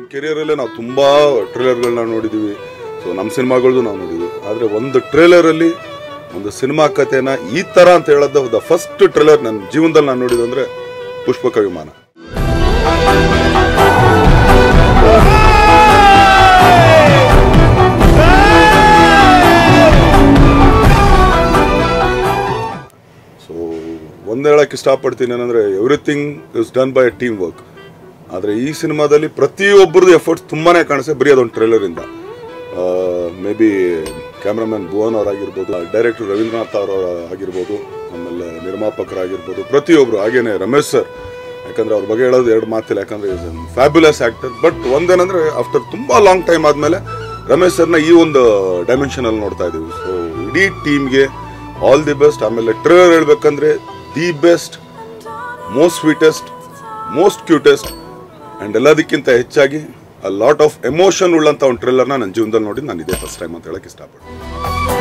ಕೆರಿಯರಲ್ಲೇ ನಾವು ತುಂಬ ಟ್ರೇಲರ್ಗಳನ್ನ ನೋಡಿದ್ದೀವಿ ಸೊ ನಮ್ಮ ಸಿನಿಮಾಗಳದ್ದು ನಾವು ನೋಡಿದ್ವಿ ಆದರೆ ಒಂದು ಟ್ರೇಲರಲ್ಲಿ ಒಂದು ಸಿನಿಮಾ ಕಥೆನ ಈ ಥರ ಅಂತ ಹೇಳೋದು ದ ಫಸ್ಟ್ ಟ್ರೇಲರ್ ನನ್ನ ಜೀವನದಲ್ಲಿ ನಾನು ನೋಡಿದ್ದು ಅಂದರೆ ಪುಷ್ಪಕ ವಿಮಾನ ಸೊ ಒಂದು ಹೇಳಕ್ಕೆ ಇಷ್ಟಪಡ್ತೀನಿ ಏನಂದರೆ everything is done by team work ಆದರೆ ಈ ಸಿನಿಮಾದಲ್ಲಿ ಪ್ರತಿಯೊಬ್ಬರದ್ದು ಎಫರ್ಟ್ಸ್ ತುಂಬಾ ಕಾಣಿಸುತ್ತೆ ಬರೀ ಅದೊಂದು ಟ್ರೇಲರಿಂದ ಮೇ ಬಿ ಕ್ಯಾಮ್ರಾಮನ್ ಭುವನ್ ಅವರಾಗಿರ್ಬೋದು ಡೈರೆಕ್ಟರ್ ರವೀಂದ್ರನಾಥ್ ಅವರು ಆಗಿರ್ಬೋದು ಆಮೇಲೆ ನಿರ್ಮಾಪಕರಾಗಿರ್ಬೋದು ಪ್ರತಿಯೊಬ್ಬರು ಹಾಗೇನೆ ರಮೇಶ್ ಸರ್ ಯಾಕಂದ್ರೆ ಅವ್ರ ಬಗ್ಗೆ ಹೇಳೋದು ಎರಡು ಮಾತಿಲ್ಲ ಯಾಕಂದ್ರೆ ಇಸ್ ಫ್ಯಾಬ್ಯುಲಸ್ ಆಕ್ಟರ್ ಬಟ್ ಒಂದೇನಂದ್ರೆ ಆಫ್ಟರ್ ತುಂಬಾ ಲಾಂಗ್ ಟೈಮ್ ಆದ್ಮೇಲೆ ರಮೇಶ್ ಸರ್ನ ಈ ಒಂದು ಡೈಮೆನ್ಷನ್ ಅಲ್ಲಿ ನೋಡ್ತಾ ಇದೀವಿ ಸೊ ಇಡೀ ಟೀಮ್ಗೆ ಆಲ್ ದಿ ಬೆಸ್ಟ್ ಆಮೇಲೆ ಟ್ರೇಲರ್ ಹೇಳ್ಬೇಕಂದ್ರೆ the best most sweetest most cutest and ಎಲ್ಲದಕ್ಕಿಂತ ಹೆಚ್ಚಾಗಿ ಲಾಟ್ ಆಫ್ ಎಮೋಷನ್ ಉಳ್ಳಂತ ಒಂದು ಟ್ರೇಲರ್ನ ನನ್ನ ಜೀವನದಲ್ಲಿ ನೋಡಿ ನಾನು ಇದೇ ಫಸ್ಟ್ ಟೈಮ್ ಅಂತ ಹೇಳಕ್ ಇಷ್ಟಪಡ್ತೀನಿ